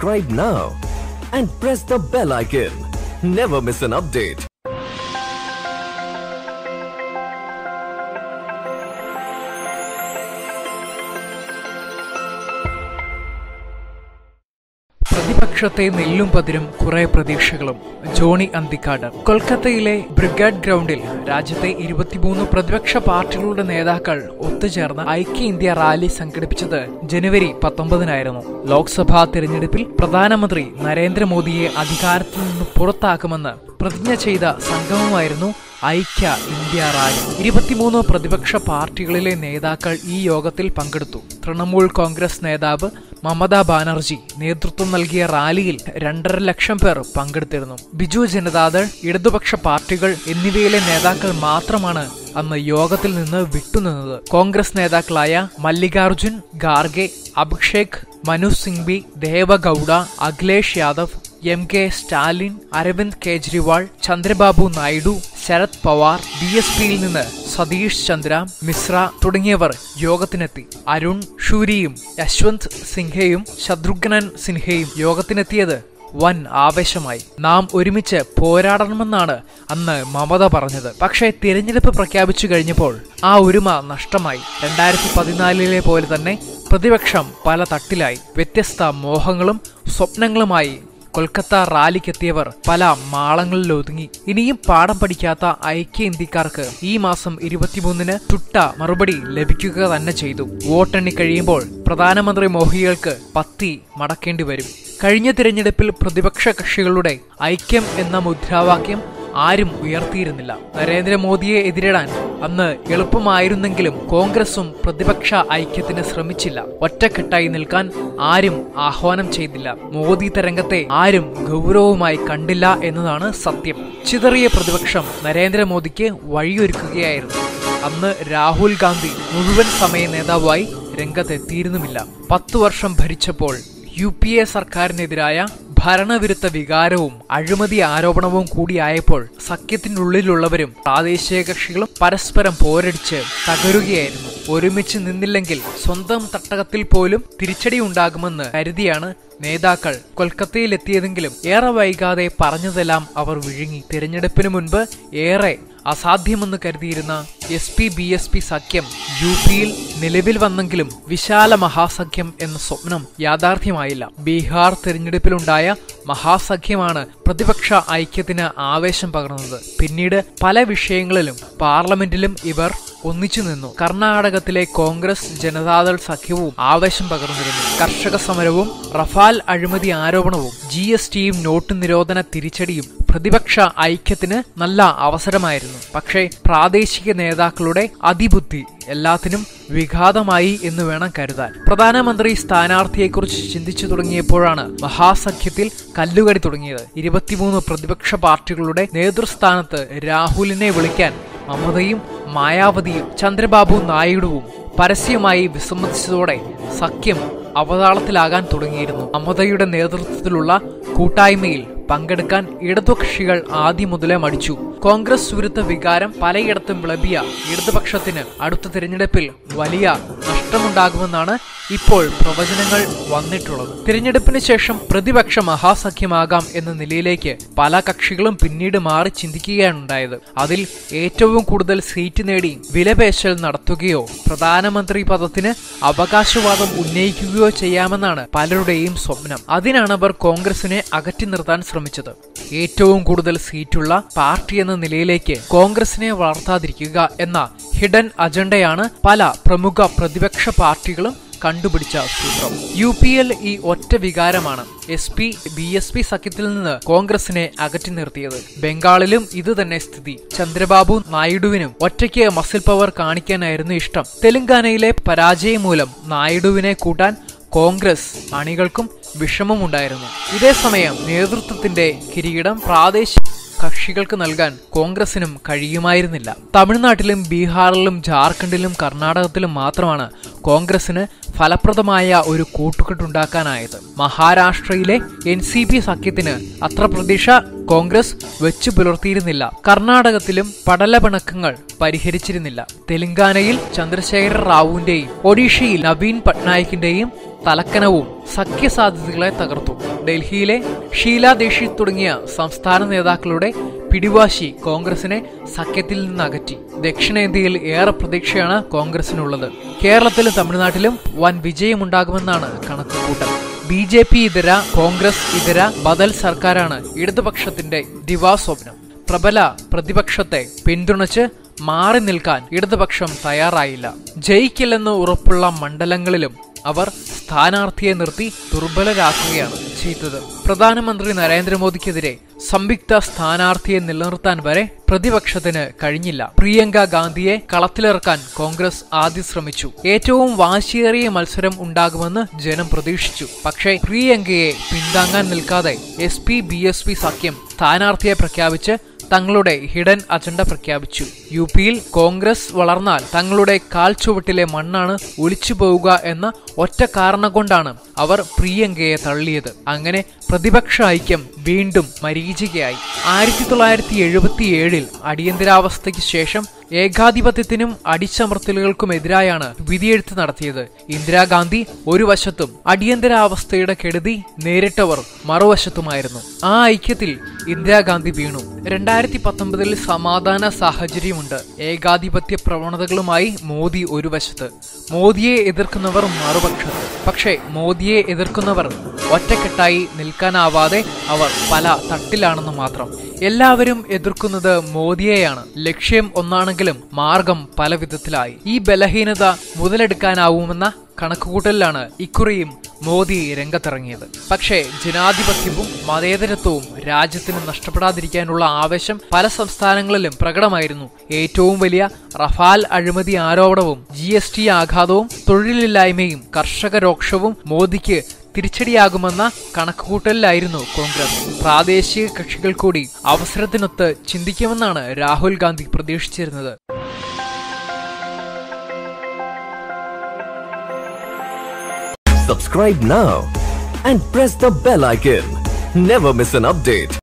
subscribe now and press the bell icon. Never miss an update. പ്രതിപക്ഷത്തെ നെല്ലും പതിരും കുറെ പ്രതീക്ഷകളും ജോണി അന്തിക്കാട് കൊൽക്കത്തയിലെ ബ്രിഗാഡ് ഗ്രൗണ്ടിൽ രാജ്യത്തെ ഇരുപത്തിമൂന്ന് പ്രതിപക്ഷ പാർട്ടികളുടെ നേതാക്കൾ ഒത്തുചേർന്ന് ഐക്യ ഇന്ത്യ റാലി സംഘടിപ്പിച്ചത് ജനുവരി പത്തൊമ്പതിനായിരുന്നു ലോക്സഭാ തിരഞ്ഞെടുപ്പിൽ പ്രധാനമന്ത്രി നരേന്ദ്രമോദിയെ അധികാരത്തിൽ നിന്ന് പുറത്താക്കുമെന്ന് പ്രതിജ്ഞ ചെയ്ത സംഗമമായിരുന്നു ഐക്യ ഇന്ത്യ റാലി ഇരുപത്തിമൂന്ന് പ്രതിപക്ഷ പാർട്ടികളിലെ നേതാക്കൾ ഈ യോഗത്തിൽ പങ്കെടുത്തു തൃണമൂൽ കോൺഗ്രസ് നേതാവ് മമതാ ബാനർജി നേതൃത്വം നൽകിയ റാലിയിൽ രണ്ടര ലക്ഷം പേർ പങ്കെടുത്തിരുന്നു ബിജു ജനതാദൾ ഇടതുപക്ഷ പാർട്ടികൾ എന്നിവയിലെ നേതാക്കൾ മാത്രമാണ് അന്ന് യോഗത്തിൽ നിന്ന് വിട്ടുനിന്നത് കോൺഗ്രസ് നേതാക്കളായ Mallikarjun Kharge Abhishek Manu Singhvi Deve Gowda Akhilesh Yadav M K Stalin Arvind Kejriwal Chandrababu Naidu Sharad Pawar B S പിയിൽ നിന്ന് സതീഷ് ചന്ദ്ര മിശ്ര തുടങ്ങിയവർ യോഗത്തിനെത്തി അരുൺ ഷൂരിയും യശ്വന്ത് സിൻഹയും ശത്രുഘ്നൻ സിൻഹയും യോഗത്തിനെത്തിയത് വൻ ആവേശമായി നാം ഒരുമിച്ച് പോരാടണമെന്നാണ് അന്ന് മമത പറഞ്ഞത് പക്ഷേ തിരഞ്ഞെടുപ്പ് പ്രഖ്യാപിച്ചു കഴിഞ്ഞപ്പോൾ ആ ഒരുമ നഷ്ടമായി രണ്ടായിരത്തി പതിനാലിലെ പോലെ തന്നെ പ്രതിപക്ഷം പല തട്ടിലായി വ്യത്യസ്ത മോഹങ്ങളും സ്വപ്നങ്ങളുമായി കൊൽക്കത്ത റാലിക്കെത്തിയവർ പല മാളങ്ങളിൽ ഒതുങ്ങി ഇനിയും പാഠം പഠിക്കാത്ത ഐക്യ ഇന്ത്യക്കാർക്ക് ഈ മാസം ഇരുപത്തിമൂന്നിന് തുട്ട മറുപടി ലഭിക്കുക തന്നെ ചെയ്തു വോട്ടെണ്ണി കഴിയുമ്പോൾ പ്രധാനമന്ത്രി മോഹികൾക്ക് പത്തി മടക്കേണ്ടി വരും കഴിഞ്ഞ തിരഞ്ഞെടുപ്പിൽ പ്രതിപക്ഷ കക്ഷികളുടെ ഐക്യം എന്ന മുദ്രാവാക്യം ആരും ഉയർത്തിയിരുന്നില്ല നരേന്ദ്രമോദിയെ എതിരിടാൻ അന്ന് എളുപ്പമായിരുന്നെങ്കിലും കോൺഗ്രസും പ്രതിപക്ഷ ഐക്യത്തിന് ശ്രമിച്ചില്ല ഒറ്റക്കെട്ടായി നിൽക്കാൻ ആരും ആഹ്വാനം ചെയ്തില്ല മോദി തരംഗത്തെ ആരും ഗൗരവമായി കണ്ടില്ല എന്നതാണ് സത്യം ചിതറിയ പ്രതിപക്ഷം നരേന്ദ്രമോദിക്ക് വഴിയൊരുക്കുകയായിരുന്നു അന്ന് രാഹുൽ ഗാന്ധി മുഴുവൻ സമയ നേതാവായി രംഗത്തെത്തിയിരുന്നുമില്ല പത്തു വർഷം ഭരിച്ചപ്പോൾ യു പി എ സർക്കാരിനെതിരായ ഭരണവിരുദ്ധ വികാരവും അഴിമതി ആരോപണവും കൂടിയായപ്പോൾ സഖ്യത്തിനുള്ളിലുള്ളവരും പ്രാദേശിക കക്ഷികളും പരസ്പരം പോരടിച്ച് തകരുകയായിരുന്നു ഒരുമിച്ച് നിന്നില്ലെങ്കിൽ സ്വന്തം തട്ടകത്തിൽ പോലും തിരിച്ചടി ഉണ്ടാകുമെന്ന് കരുതിയാണ് നേതാക്കൾ കൊൽക്കത്തയിലെത്തിയതെങ്കിലും ഏറെ വൈകാതെ പറഞ്ഞതെല്ലാം അവർ വിഴുങ്ങി തിരഞ്ഞെടുപ്പിന് മുൻപ് ഏറെ അസാധ്യമെന്ന് കരുതിയിരുന്ന S P B S P സഖ്യം യു പിയിൽ നിലവിൽ വന്നെങ്കിലും വിശാല മഹാസഖ്യം എന്ന സ്വപ്നം യാഥാർത്ഥ്യമായില്ല ബീഹാർ തിരഞ്ഞെടുപ്പിലുണ്ടായ മഹാസഖ്യമാണ് പ്രതിപക്ഷ ഐക്യത്തിന് ആവേശം പകർന്നത് പിന്നീട് പല വിഷയങ്ങളിലും പാർലമെന്റിലും ഇവർ ഒന്നിച്ചു നിന്നു കർണാടകത്തിലെ കോൺഗ്രസ് ജനതാദൾ സഖ്യവും ആവേശം പകർന്നിരുന്നു കർഷക സമരവും റഫാൽ അഴിമതി ആരോപണവും ജി എസ് ടിയും നോട്ട് നിരോധന തിരിച്ചടിയും പ്രതിപക്ഷ ഐക്യത്തിന് നല്ല അവസരമായിരുന്നു പക്ഷേ പ്രാദേശിക നേതാക്കളുടെ അതിബുദ്ധി എല്ലാത്തിനും വിഘാതമായി എന്ന് വേണം കരുതാൻ പ്രധാനമന്ത്രി സ്ഥാനാർത്ഥിയെക്കുറിച്ച് ചിന്തിച്ചു തുടങ്ങിയപ്പോഴാണ് മഹാസഖ്യത്തിൽ കല്ലുകടി തുടങ്ങിയത് ഇരുപത്തിമൂന്ന് പ്രതിപക്ഷ പാർട്ടികളുടെ നേതൃസ്ഥാനത്ത് രാഹുലിനെ വിളിക്കാൻ മമതയും മായാവതിയും ചന്ദ്രബാബു നായിഡുവും പരസ്യമായി വിസമ്മതിച്ചതോടെ സഖ്യം അവതാളത്തിലാകാൻ തുടങ്ങിയിരുന്നു മമതയുടെ നേതൃത്വത്തിലുള്ള കൂട്ടായ്മയിൽ പങ്കെടുക്കാൻ ഇടതുകക്ഷികൾ ആദ്യം മുതലേ മടിച്ചു കോൺഗ്രസ് വിരുദ്ധ വികാരം പലയിടത്തും വിളമ്പിയ ഇടതുപക്ഷത്തിന് അടുത്ത തിരഞ്ഞെടുപ്പിൽ വലിയ നഷ്ടമുണ്ടാകുമെന്നാണ് ഇപ്പോൾ പ്രവചനങ്ങൾ വന്നിട്ടുള്ളത് തിരഞ്ഞെടുപ്പിന് ശേഷം പ്രതിപക്ഷ മഹാസഖ്യമാകാം എന്ന നിലയിലേക്ക് പല കക്ഷികളും പിന്നീട് മാറി ചിന്തിക്കുകയാണുണ്ടായത് അതിൽ ഏറ്റവും കൂടുതൽ സീറ്റ് നേടി വിലപേശൽ നടത്തുകയോ പ്രധാനമന്ത്രി പദത്തിന് അവകാശവാദം ഉന്നയിക്കുകയോ ചെയ്യാമെന്നാണ് പലരുടെയും സ്വപ്നം അതിനാണ് അവർ കോൺഗ്രസിനെ അകറ്റി നിർത്താൻ ശ്രമിച്ചത് ഏറ്റവും കൂടുതൽ സീറ്റുള്ള പാർട്ടി എന്ന നിലയിലേക്ക് കോൺഗ്രസിനെ വളർത്താതിരിക്കുക എന്ന ഹിഡൻ അജണ്ടയാണ് പല പ്രമുഖ പ്രതിപക്ഷ പാർട്ടികളും കണ്ടുപിടിച്ച സൂത്രം യു പി എൽ ഈ ഒറ്റ വികാരമാണ് S P B S P സഖ്യത്തിൽ നിന്ന് കോൺഗ്രസിനെ അകറ്റി നിർത്തിയത് ബംഗാളിലും ഇത് തന്നെ സ്ഥിതി ചന്ദ്രബാബു നായിഡുവിനും ഒറ്റയ്ക്ക് മസിൽ പവർ കാണിക്കാനായിരുന്നു ഇഷ്ടം തെലങ്കാനയിലെ പരാജയം മൂലം നായിഡുവിനെ കൂട്ടാൻ കോൺഗ്രസ് അണികൾക്കും വിഷമമുണ്ടായിരുന്നു ഇതേസമയം നേതൃത്വത്തിന്റെ കിരീടം പ്രാദേശിക കക്ഷികൾക്ക് നൽകാൻ കോൺഗ്രസിനും കഴിയുമായിരുന്നില്ല തമിഴ്നാട്ടിലും ബീഹാറിലും ജാർഖണ്ഡിലും കർണാടകത്തിലും മാത്രമാണ് കോൺഗ്രസിന് ഫലപ്രദമായ ഒരു കൂട്ടുകെട്ടുണ്ടാക്കാനായത് മഹാരാഷ്ട്രയിലെ എൻ സി പി സഖ്യത്തിന് അത്ര പ്രതീക്ഷ കോൺഗ്രസ് വെച്ചു പുലർത്തിയിരുന്നില്ല കർണാടകത്തിലും പടലപിണക്കങ്ങൾ പരിഹരിച്ചിരുന്നില്ല തെലങ്കാനയിൽ ചന്ദ്രശേഖര റാവുവിന്റെയും ഒഡീഷയിൽ നവീൻ പട്നായിക്കിന്റെയും തലക്കനവും സഖ്യസാധ്യതകളെ തകർത്തു ഡൽഹിയിലെ ഷീല ദീക്ഷിത് തുടങ്ങിയ സംസ്ഥാന നേതാക്കളുടെ പിടിവാശി കോൺഗ്രസിനെ സഖ്യത്തിൽ നിന്ന് അകറ്റി ദക്ഷിണേന്ത്യയിൽ ഏറെ പ്രതീക്ഷയാണ് കോൺഗ്രസിനുള്ളത് കേരളത്തിലും തമിഴ്നാട്ടിലും വൻ വിജയമുണ്ടാകുമെന്നാണ് കണക്കുകൂട്ടൽ ബി ജെ പി ഇതര കോൺഗ്രസ് ഇതര ബദൽ സർക്കാരാണ് ഇടതുപക്ഷത്തിന്റെ ദിവാസ്വപ്നം പ്രബല പ്രതിപക്ഷത്തെ പിന്തുണച്ച് മാറി നിൽക്കാൻ ഇടതുപക്ഷം തയ്യാറായില്ല ജയിക്കില്ലെന്ന് ഉറപ്പുള്ള മണ്ഡലങ്ങളിലും അവർ സ്ഥാനാർത്ഥിയെ നിർത്തി ദുർബലരാക്കുകയാണ് ചെയ്തത് പ്രധാനമന്ത്രി നരേന്ദ്രമോദിക്കെതിരെ സംയുക്ത സ്ഥാനാർത്ഥിയെ നിലനിർത്താൻ വരെ പ്രതിപക്ഷത്തിന് കഴിഞ്ഞില്ല പ്രിയങ്ക ഗാന്ധിയെ കളത്തിലിറക്കാൻ കോൺഗ്രസ് ആദ്യം ശ്രമിച്ചു ഏറ്റവും വാശിയേറിയ മത്സരം ഉണ്ടാകുമെന്ന് ജനം പ്രതീക്ഷിച്ചു പക്ഷേ പ്രിയങ്കയെ പിന്താങ്ങാൻ നിൽക്കാതെ S P B S P സഖ്യം സ്ഥാനാർത്ഥിയെ പ്രഖ്യാപിച്ച് തങ്ങളുടെ ഹിഡൻ അജണ്ട പ്രഖ്യാപിച്ചു യു പിയിൽ കോൺഗ്രസ് വളർന്നാൽ തങ്ങളുടെ കാൽച്ചുവട്ടിലെ മണ്ണാണ് ഒലിച്ചു പോവുക എന്ന ഒറ്റ കാരണം കൊണ്ടാണ് അവർ പ്രിയങ്കയെ തള്ളിയത് അങ്ങനെ പ്രതിപക്ഷ ഐക്യം വീണ്ടും മരീചികയായി ആയിരത്തി തൊള്ളായിരത്തി എഴുപത്തി ഏഴിൽ അടിയന്തരാവസ്ഥയ്ക്ക് ശേഷം ഏകാധിപത്യത്തിനും അടിച്ചമർത്തലുകൾക്കുമെതിരായാണ് വിധിയെഴുത്ത് നടത്തിയത് ഇന്ദിരാഗാന്ധി ഒരു വശത്തും അടിയന്തരാവസ്ഥയുടെ കെടുതി നേരിട്ടവർ മറുവശത്തുമായിരുന്നു ആ ഐക്യത്തിൽ ഇന്ദിരാഗാന്ധി വീണു രണ്ടായിരത്തി പത്തൊമ്പതിൽ സമാധാന സാഹചര്യമുണ്ട് ഏകാധിപത്യ പ്രവണതകളുമായി മോദി ഒരു വശത്ത് മോദിയെ എതിർക്കുന്നവർ മറുപക്ഷത്ത് പക്ഷേ മോദിയെ എതിർക്കുന്നവർ ഒറ്റക്കെട്ടായി നിൽക്കാനാവാതെ അവർ പല തട്ടിലാണെന്ന് മാത്രം എല്ലാവരും എതിർക്കുന്നത് മോദിയെയാണ് ലക്ഷ്യം ഒന്നാണെങ്കിലും മാർഗം പല വിധത്തിലായി ഈ ബലഹീനത മുതലെടുക്കാനാവുമെന്ന കണക്കുകൂട്ടലിലാണ് ഇക്കുറിയും മോദി രംഗത്തിറങ്ങിയത് പക്ഷേ ജനാധിപത്യവും മതേതരത്വവും രാജ്യത്തിന് നഷ്ടപ്പെടാതിരിക്കാനുള്ള ആവേശം പല സംസ്ഥാനങ്ങളിലും പ്രകടമായിരുന്നു ഏറ്റവും വലിയ റഫാൽ അഴിമതി ആരോപണവും ജി എസ് ടി ആഘാതവും തൊഴിലില്ലായ്മയും കർഷക രോക്ഷവും മോദിക്ക് തിരിച്ചടിയാകുമെന്ന കണക്കുകൂട്ടലിലായിരുന്നു കോൺഗ്രസ് പ്രാദേശിക കക്ഷികൾ കൂടി അവസരത്തിനൊത്ത് ചിന്തിക്കുമെന്നാണ് Rahul Gandhi പ്രതീക്ഷിച്ചിരുന്നത് Subscribe now and press the bell icon. Never miss an update.